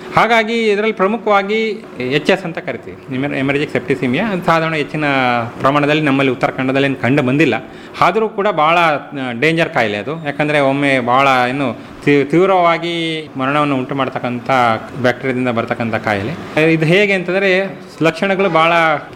ಹಾಗಾಗಿ ಇದರಲ್ಲಿ ಪ್ರಮುಖವಾಗಿ ಎಚ್ ಎಸ್ ಅಂತ ಕರಿತೀವಿ ಎಮರ್ಜಿಕ್ ಸೆಪ್ಟಿಸಿಮಿಯಾ ಅದು ಸಾಧಾರಣ ಹೆಚ್ಚಿನ ಪ್ರಮಾಣದಲ್ಲಿ ನಮ್ಮಲ್ಲಿ ಉತ್ತರ ಕನ್ನಡದಲ್ಲಿ ಏನು ಕಂಡು ಬಂದಿಲ್ಲ ಆದರೂ ಕೂಡ ಭಾಳ ಡೇಂಜರ್ ಕಾಯಿಲೆ ಅದು ಯಾಕಂದರೆ ಒಮ್ಮೆ ಭಾಳ ಏನು ತಿ- ತೀವ್ರವಾಗಿ ಮರಣವನ್ನು ಉಂಟು ಮಾಡ್ತಕ್ಕಂಥ ಬ್ಯಾಕ್ಟೀರಿಯಾದಿಂದ ಬರ್ತಕ್ಕಂಥ ಕಾಯಿಲೆ ಇದು ಹೇಗೆ ಅಂತಂದರೆ ಲಕ್ಷಣಗಳು ಭಾಳ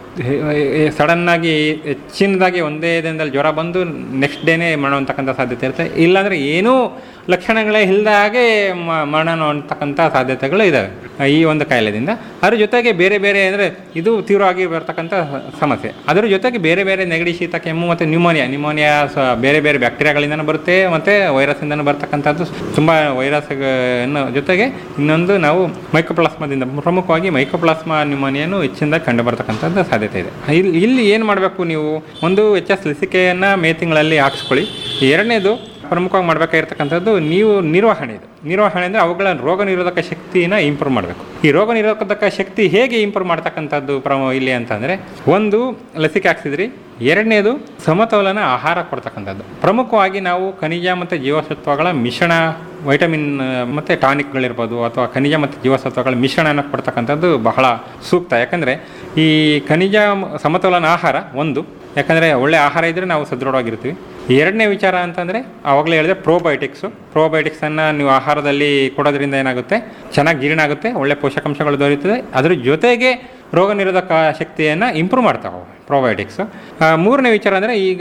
ಸಡನ್ನಾಗಿ ಹೆಚ್ಚಿನದಾಗಿ ಒಂದೇ ದಿನದಲ್ಲಿ ಜ್ವರ ಬಂದು ನೆಕ್ಸ್ಟ್ ಡೇನೇ ಮರಣ ಹೊಂದತಕ್ಕಂಥ ಸಾಧ್ಯತೆ ಇರುತ್ತೆ ಇಲ್ಲಾಂದರೆ ಏನೂ ಲಕ್ಷಣಗಳೇ ಇಲ್ಲದಾಗೆ ಮರಣ ಹೊಂದತಕ್ಕಂಥ ಸಾಧ್ಯತೆಗಳು ಇದ್ದಾವೆ ಈ ಒಂದು ಕಾಯಿಲೆದಿಂದ ಅದ್ರ ಜೊತೆಗೆ ಬೇರೆ ಬೇರೆ ಅಂದರೆ ಇದು ತೀವ್ರವಾಗಿ ಬರ್ತಕ್ಕಂಥ ಸಮಸ್ಯೆ ಅದರ ಜೊತೆಗೆ ಬೇರೆ ಬೇರೆ ನೆಗಡಿ ಶೀತ ಕೆಮ್ಮು ಮತ್ತು ನ್ಯೂಮೋನಿಯಾ ನ್ಯೂಮೋನಿಯಾ ಸ ಬೇರೆ ಬೇರೆ ಬ್ಯಾಕ್ಟೀರಿಯಾಗಳಿಂದನೂ ಬರುತ್ತೆ ಮತ್ತು ವೈರಸ್ಸಿಂದನೂ ಬರ್ತಕ್ಕಂಥದ್ದು ತುಂಬ ವೈರಸ್ ಜೊತೆಗೆ ಇನ್ನೊಂದು ನಾವು ಮೈಕೋಪ್ಲಾಸ್ಮಾದಿಂದ ಪ್ರಮುಖವಾಗಿ ಮೈಕೋಪ್ಲಾಸ್ಮಾ ನ್ಯೂಮೋನಿಯನ್ನು ಹೆಚ್ಚಿನದಾಗಿ ಕಂಡು ಬರ್ತಕ್ಕಂಥದ್ದು ಸಾಧ್ಯತೆ ಇದೆ ಇಲ್ಲಿ ಇಲ್ಲಿ ಏನು ಮಾಡಬೇಕು ನೀವು ಒಂದು ಎಚ್ ಎಸ್ ಲಸಿಕೆಯನ್ನು ಮೇ ತಿಂಗಳಲ್ಲಿ ಹಾಕ್ಸ್ಕೊಳ್ಳಿ ಎರಡನೇದು ಪ್ರಮುಖವಾಗಿ ಮಾಡಬೇಕಾಗಿರ್ತಕ್ಕಂಥದ್ದು ನೀವು ನಿರ್ವಹಣೆ ಇದು ನಿರ್ವಹಣೆ ಅಂದರೆ ಅವುಗಳ ರೋಗ ನಿರೋಧಕ ಶಕ್ತಿನ ಇಂಪ್ರೂವ್ ಮಾಡಬೇಕು ಈ ರೋಗ ನಿರೋಧಕ ಶಕ್ತಿ ಹೇಗೆ ಇಂಪ್ರೂವ್ ಮಾಡ್ತಕ್ಕಂಥದ್ದು ಪ್ರಮ ಇಲ್ಲಿ ಅಂತಂದರೆ ಒಂದು ಲಸಿಕೆ ಹಾಕ್ಸಿದ್ರಿ ಎರಡನೇದು ಸಮತೋಲನ ಆಹಾರ ಕೊಡ್ತಕ್ಕಂಥದ್ದು ಪ್ರಮುಖವಾಗಿ ನಾವು ಖನಿಜ ಮತ್ತು ಜೀವಸತ್ವಗಳ ಮಿಶ್ರಣ ವೈಟಮಿನ್ ಮತ್ತು ಟಾನಿಕ್ಗಳಿರ್ಬೋದು ಅಥವಾ ಖನಿಜ ಮತ್ತು ಜೀವಸತ್ವಗಳ ಮಿಶ್ರಣನ ಕೊಡ್ತಕ್ಕಂಥದ್ದು ಬಹಳ ಸೂಕ್ತ ಯಾಕಂದರೆ ಈ ಖನಿಜ ಮ- ಸಮತೋಲನ ಆಹಾರ ಒಂದು ಯಾಕಂದರೆ ಒಳ್ಳೆ ಆಹಾರ ಇದ್ದರೆ ನಾವು ಸದೃಢವಾಗಿರ್ತೀವಿ ಎರಡನೇ ವಿಚಾರ ಅಂತಂದರೆ ಆವಾಗಲೇ ಹೇಳಿದೆ ಪ್ರೋಬಯೋಟಿಕ್ಸು ಪ್ರೋಬಯೋಟಿಕ್ಸನ್ನು ನೀವು ಆಹಾರದಲ್ಲಿ ಕೊಡೋದ್ರಿಂದ ಏನಾಗುತ್ತೆ ಚೆನ್ನಾಗಿ ಜೀರ್ಣ ಆಗುತ್ತೆ ಒಳ್ಳೆ ಪೋಷಕಾಂಶಗಳು ದೊರೆಯುತ್ತದೆ ಅದ್ರ ಜೊತೆಗೆ ರೋಗ ನಿರೋಧಕ ಶಕ್ತಿಯನ್ನು ಇಂಪ್ರೂವ್ ಮಾಡ್ತಾವೆ ಪ್ರೋಬಯೋಟಿಕ್ಸು ಮೂರನೇ ವಿಚಾರ ಅಂದರೆ ಈಗ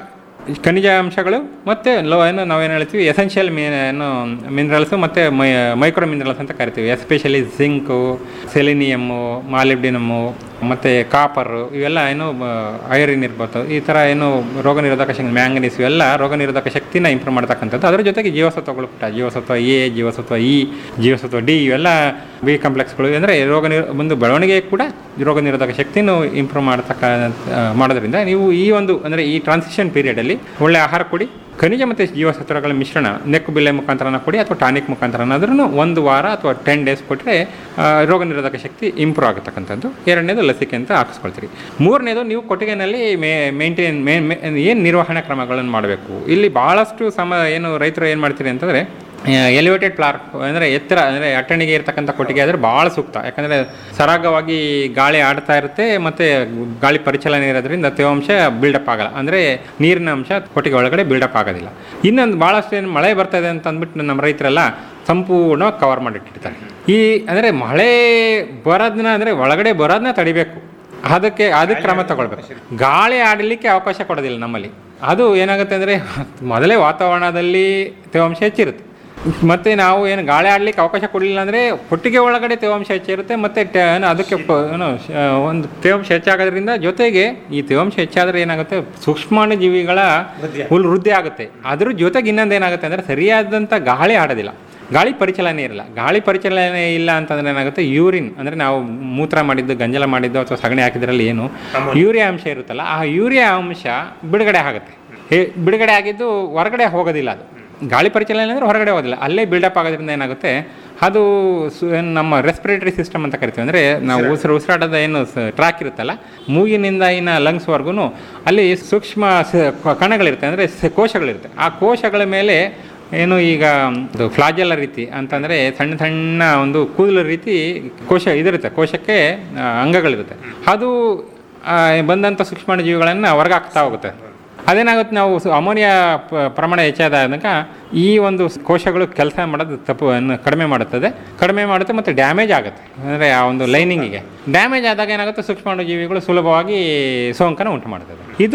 ಖನಿಜ ಅಂಶಗಳು ಮತ್ತು ಲೋ ಏನು ನಾವೇನು ಹೇಳ್ತೀವಿ ಎಸೆನ್ಷಿಯಲ್ ಮೀ ಏನು ಮಿನರಲ್ಸು ಮತ್ತು ಮೈ ಮೈಕ್ರೋ ಮಿನರಲ್ಸ್ ಅಂತ ಕರಿತೀವಿ ಎಸ್ಪೆಷಲಿ ಜಿಂಕು ಸೆಲಿನಿಯಮ್ಮು ಮಾಲಿಬ್ಡಿನಮ್ಮು ಮತ್ತು ಕಾಪರು ಇವೆಲ್ಲ ಏನು ಐರಿನ್ ಇರ್ಬೋದು ಈ ಥರ ಏನು ರೋಗ ನಿರೋಧಕ ಶಕ್ತಿ ಮ್ಯಾಂಗನೀಸ್ ಇವೆಲ್ಲ ರೋಗ ನಿರೋಧಕ ಶಕ್ತಿನ ಇಂಪ್ರೂವ್ ಮಾಡ್ತಕ್ಕಂಥದ್ದು ಅದರ ಜೊತೆಗೆ ಜೀವಸತ್ವಗಳು ಪುಟ್ಟ ಜೀವಸತ್ವ ಎ ಜೀವಸತ್ವ ಇ ಜೀವಸತ್ವ ಡಿ ಇವೆಲ್ಲ ಬಿ ಕಾಂಪ್ಲೆಕ್ಸ್ಗಳು ಅಂದರೆ ರೋಗ ನಿರೋ ಒಂದು ಬೆಳವಣಿಗೆ ಕೂಡ ರೋಗ ನಿರೋಧಕ ಶಕ್ತಿನೂ ಇಂಪ್ರೂವ್ ಮಾಡ್ತಕ್ಕ ಆ, ಮಾಡೋದ್ರಿಂದ ನೀವು ಈ ಒಂದು ಅಂದರೆ ಈ ಟ್ರಾನ್ಸಿಷನ್ ಪೀರಿಯಡಲ್ಲಿ ಒಳ್ಳೆ ಆಹಾರ ಕೊಡಿ ಖನಿಜ ಮತ್ತು ಜೀವಸತ್ವಗಳ ಮಿಶ್ರಣ ನೆಕ್ಕು ಬಿಲ್ಲೆ ಮುಖಾಂತರನ ಕೊಡಿ ಅಥವಾ ಟಾನಿಕ್ ಮುಖಾಂತರನಾದ್ರೂ ಒಂದು ವಾರ ಅಥವಾ ಟೆನ್ ಡೇಸ್ ಕೊಟ್ಟರೆ ರೋಗ ನಿರೋಧಕ ಶಕ್ತಿ ಇಂಪ್ರೂವ್ ಆಗತಕ್ಕಂಥದ್ದು ಎರಡನೇದು ಲಸಿಕೆ ಅಂತ ಹಾಕಿಸ್ಕೊಳ್ತೀರಿ ಮೂರನೇದು ನೀವು ಕೊಟ್ಟಿಗೆನಲ್ಲಿ ಮೇ ಮೇಂಟೈನ್ ಮೇ ಏನು ನಿರ್ವಹಣಾ ಕ್ರಮಗಳನ್ನು ಮಾಡಬೇಕು ಇಲ್ಲಿ ಭಾಳಷ್ಟು ಸಮ ಏನು ರೈತರು ಏನು ಮಾಡ್ತೀರಿ ಅಂತಂದರೆ ಎಲಿವೇಟೆಡ್ ಪ್ಲಾರ್ ಅಂದರೆ ಎತ್ತರ ಅಂದರೆ ಅಟ್ಟಣಿಗೆ ಇರ್ತಕ್ಕಂಥ ಕೊಟ್ಟಿಗೆ ಆದರೆ ಭಾಳ ಸೂಕ್ತ ಯಾಕಂದರೆ ಸರಾಗವಾಗಿ ಗಾಳಿ ಆಡ್ತಾ ಇರುತ್ತೆ ಮತ್ತು ಗಾಳಿ ಪರಿಚಲನೆ ಇರೋದ್ರಿಂದ ತೇವಾಂಶ ಬಿಲ್ಡಪ್ ಆಗಲ್ಲ ಅಂದರೆ ನೀರಿನ ಅಂಶ ಕೊಟ್ಟಿಗೆ ಒಳಗಡೆ ಬಿಲ್ಡಪ್ ಆಗೋದಿಲ್ಲ ಇನ್ನೊಂದು ಭಾಳಷ್ಟು ಏನು ಮಳೆ ಬರ್ತಾ ಇದೆ ಅಂತ ಅಂದ್ಬಿಟ್ಟು ನಮ್ಮ ರೈತರೆಲ್ಲ ಸಂಪೂರ್ಣ ಕವರ್ ಮಾಡಿಟ್ಟಿರ್ತಾರೆ ಈ ಅಂದರೆ ಮಳೆ ಬರೋದನ್ನ ಅಂದರೆ ಒಳಗಡೆ ಬರೋದನ್ನ ತಡಿಬೇಕು ಅದಕ್ಕೆ ಅದಕ್ಕೆ ಕ್ರಮ ತಗೊಳ್ಬೇಕು ಗಾಳಿ ಆಡಲಿಕ್ಕೆ ಅವಕಾಶ ಕೊಡೋದಿಲ್ಲ ನಮ್ಮಲ್ಲಿ ಅದು ಏನಾಗುತ್ತೆ ಅಂದರೆ ಮೊದಲೇ ವಾತಾವರಣದಲ್ಲಿ ತೇವಾಂಶ ಹೆಚ್ಚಿರುತ್ತೆ ಮತ್ತು ನಾವು ಏನು ಗಾಳಿ ಆಡಲಿಕ್ಕೆ ಅವಕಾಶ ಕೊಡಲಿಲ್ಲ ಅಂದರೆ ಕೊಟ್ಟಿಗೆ ಒಳಗಡೆ ತೇವಾಂಶ ಹೆಚ್ಚಿರುತ್ತೆ ಮತ್ತು ಟ- ಏನು ಅದಕ್ಕೆ ಪ- ಏನು ಶ- ಒಂದು ತೇವಾಂಶ ಹೆಚ್ಚಾಗೋದ್ರಿಂದ ಜೊತೆಗೆ ಈ ತೇವಾಂಶ ಹೆಚ್ಚಾದರೆ ಏನಾಗುತ್ತೆ ಸೂಕ್ಷ್ಮಾಣು ಜೀವಿಗಳ ಹುಲ್ ವೃದ್ಧಿ ಆಗುತ್ತೆ ಅದ್ರ ಜೊತೆಗೆ ಇನ್ನೊಂದು ಏನಾಗುತ್ತೆ ಅಂದರೆ ಸರಿಯಾದಂಥ ಗಾಳಿ ಆಡೋದಿಲ್ಲ ಗಾಳಿ ಪರಿಚಲನೆ ಇರಲ್ಲ ಗಾಳಿ ಪರಿಚಲನೆ ಇಲ್ಲ ಅಂತಂದ್ರೆ ಏನಾಗುತ್ತೆ ಯೂರಿನ್ ಅಂದರೆ ನಾವು ಮೂತ್ರ ಮಾಡಿದ್ದು ಗಂಜಲ ಮಾಡಿದ್ದು ಅಥವಾ ಸಗಣಿ ಹಾಕಿದ್ರಲ್ಲಿ ಏನು ಯೂರಿಯಾ ಅಂಶ ಇರುತ್ತಲ್ಲ ಆ ಯೂರಿಯಾ ಅಂಶ ಬಿಡುಗಡೆ ಆಗುತ್ತೆ ಹೇ- ಬಿಡುಗಡೆ ಆಗಿದ್ದು ಹೊರಗಡೆ ಹೋಗೋದಿಲ್ಲ ಅದು ಗಾಳಿ ಪರಿಚಲನೆ ಅಂದರೆ ಹೊರಗಡೆ ಹೋಗೋದಿಲ್ಲ ಅಲ್ಲೇ ಬಿಲ್ಡಪ್ ಆಗೋದ್ರಿಂದ ಏನಾಗುತ್ತೆ ಅದು ಸು ಏನು ನಮ್ಮ ರೆಸ್ಪಿರೇಟರಿ ಸಿಸ್ಟಮ್ ಅಂತ ಕರಿತೀವಿ ಅಂದರೆ ನಾವು ಉಸಿರು ಉಸಿರಾಟದ ಏನು ಟ್ರ್ಯಾಕ್ ಇರುತ್ತಲ್ಲ ಮೂಗಿನಿಂದ ಇನ್ನು ಲಂಗ್ಸ್ವರೆಗೂ ಅಲ್ಲಿ ಸೂಕ್ಷ್ಮ ಸ- ಕ- ಕಣಗಳಿರುತ್ತೆ ಅಂದರೆ ಸ- ಕೋಶಗಳಿರುತ್ತೆ ಆ ಕೋಶಗಳ ಮೇಲೆ ಏನು ಈಗ ಒಂದು ಫ್ಲಾಜೆಲ್ಲ ರೀತಿ ಅಂತಂದರೆ ಸಣ್ಣ ಸಣ್ಣ ಒಂದು ಕೂದಲ ರೀತಿ ಕೋಶ ಇದಿರುತ್ತೆ ಕೋಶಕ್ಕೆ ಆ, ಅಂಗಗಳಿರುತ್ತೆ ಅದು ಆ, ಬಂದಂಥ ಸೂಕ್ಷ್ಮಾಣು ಜೀವಿಗಳನ್ನು ಹೊರಗೆ ಹಾಕ್ತಾ ಹೋಗುತ್ತೆ ಅದೇನಾಗುತ್ತೆ ನಾವು ಸು- ಅಮೋನಿಯಾ ಪ- ಪ್ರಮಾಣ ಹೆಚ್ಚಾದಾಗ ಈ ಒಂದು ಕೋಶಗಳು ಕೆಲಸ ಮಾಡೋದು ತಪ್ಪು ಅನ್ನು ಕಡಿಮೆ ಮಾಡುತ್ತದೆ ಕಡಿಮೆ ಮಾಡುತ್ತೆ ಮತ್ತು ಡ್ಯಾಮೇಜ್ ಆಗುತ್ತೆ ಅಂದರೆ ಆ ಒಂದು ಲೈನಿಂಗಿಗೆ ಡ್ಯಾಮೇಜ್ ಆದಾಗ ಏನಾಗುತ್ತೆ ಸೂಕ್ಷ್ಮಾಣು ಜೀವಿಗಳು ಸುಲಭವಾಗಿ ಸೋಂಕನ್ನು ಉಂಟು ಮಾಡ್ತದೆ ಇದು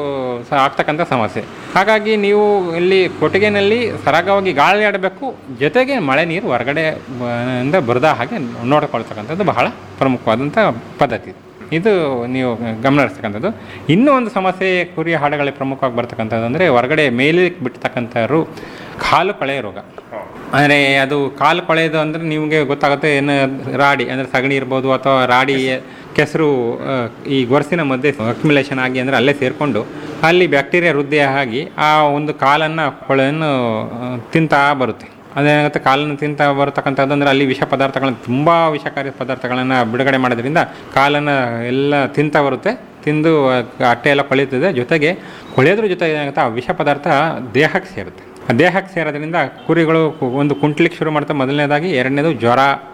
ಸ ಆಗ್ತಕ್ಕಂಥ ಸಮಸ್ಯೆ ಹಾಗಾಗಿ ನೀವು ಇಲ್ಲಿ ಕೊಟ್ಟಿಗೆನಲ್ಲಿ ಸರಾಗವಾಗಿ ಗಾಳಿ ಆಡಬೇಕು ಜೊತೆಗೆ ಮಳೆ ನೀರು ಹೊರಗಡೆ ಬ- ಇಂದ ಬರದ ಹಾಗೆ ನೋಡ್ಕೊಳ್ತಕ್ಕಂಥದ್ದು ಬಹಳ ಪ್ರಮುಖವಾದಂಥ ಪದ್ಧತಿ ಇದು ನೀವು ಗಮನ ಹರಿಸ್ತಕ್ಕಂಥದ್ದು ಇನ್ನೂ ಒಂದು ಸಮಸ್ಯೆ ಕುರಿ ಹಾಡುಗಳಿಗೆ ಪ್ರಮುಖವಾಗಿ ಬರ್ತಕ್ಕಂಥದ್ದು ಅಂದರೆ ಹೊರಗಡೆ ಮೇಲೆ ಬಿಡ್ತಕ್ಕಂಥ ರು ಕಾಲು ಕೊಳೆ ರೋಗ ಅಂದರೆ ಅದು ಕಾಲು ಕೊಳೆಯೋದು ಅಂದರೆ ನಿಮಗೆ ಗೊತ್ತಾಗುತ್ತೆ ಏನು ರಾಡಿ ಅಂದರೆ ಸಗಣಿ ಇರ್ಬೋದು ಅಥವಾ ರಾಡಿ ಕೆಸರು ಆ, ಈ ಗೊರಸಿನ ಮಧ್ಯೆ ಅಕ್ಯುಮುಲೇಷನ್ ಆಗಿ ಅಂದರೆ ಅಲ್ಲೇ ಸೇರಿಕೊಂಡು ಅಲ್ಲಿ ಬ್ಯಾಕ್ಟೀರಿಯಾ ವೃದ್ಧಿ ಆಗಿ ಆ ಒಂದು ಕಾಲನ್ನು ಕೊಳೆಯನ್ನು ಆ, ತಿಂತಾ ಬರುತ್ತೆ ಅದೇನಾಗುತ್ತೆ ಕಾಲನ್ನು ತಿಂತ ಬರತಕ್ಕಂಥದ್ದು ಅಂದರೆ ಅಲ್ಲಿ ವಿಷ ಪದಾರ್ಥಗಳನ್ನು ತುಂಬ ವಿಷಕಾರಿ ಪದಾರ್ಥಗಳನ್ನು ಬಿಡುಗಡೆ ಮಾಡೋದ್ರಿಂದ ಕಾಲನ್ನು ಎಲ್ಲ ತಿಂತ ಬರುತ್ತೆ ತಿಂದು ಅಟ್ಟೆ ಎಲ್ಲ ಕೊಳೆಯುತ್ತದೆ ಜೊತೆಗೆ ಕೊಳೆಯೋದ್ರ ಜೊತೆಗೆ ಏನಾಗುತ್ತೆ ಆ ವಿಷ ಪದಾರ್ಥ ದೇಹಕ್ಕೆ ಸೇರುತ್ತೆ ಆ ದೇಹಕ್ಕೆ ಸೇರೋದ್ರಿಂದ ಕುರಿಗಳು ಕು- ಒಂದು ಕುಂಟ್ಲಿಕ್ಕೆ ಶುರು ಮಾಡ್ತಾ ಮೊದಲನೇದಾಗಿ ಎರಡನೇದು ಜ್ವರ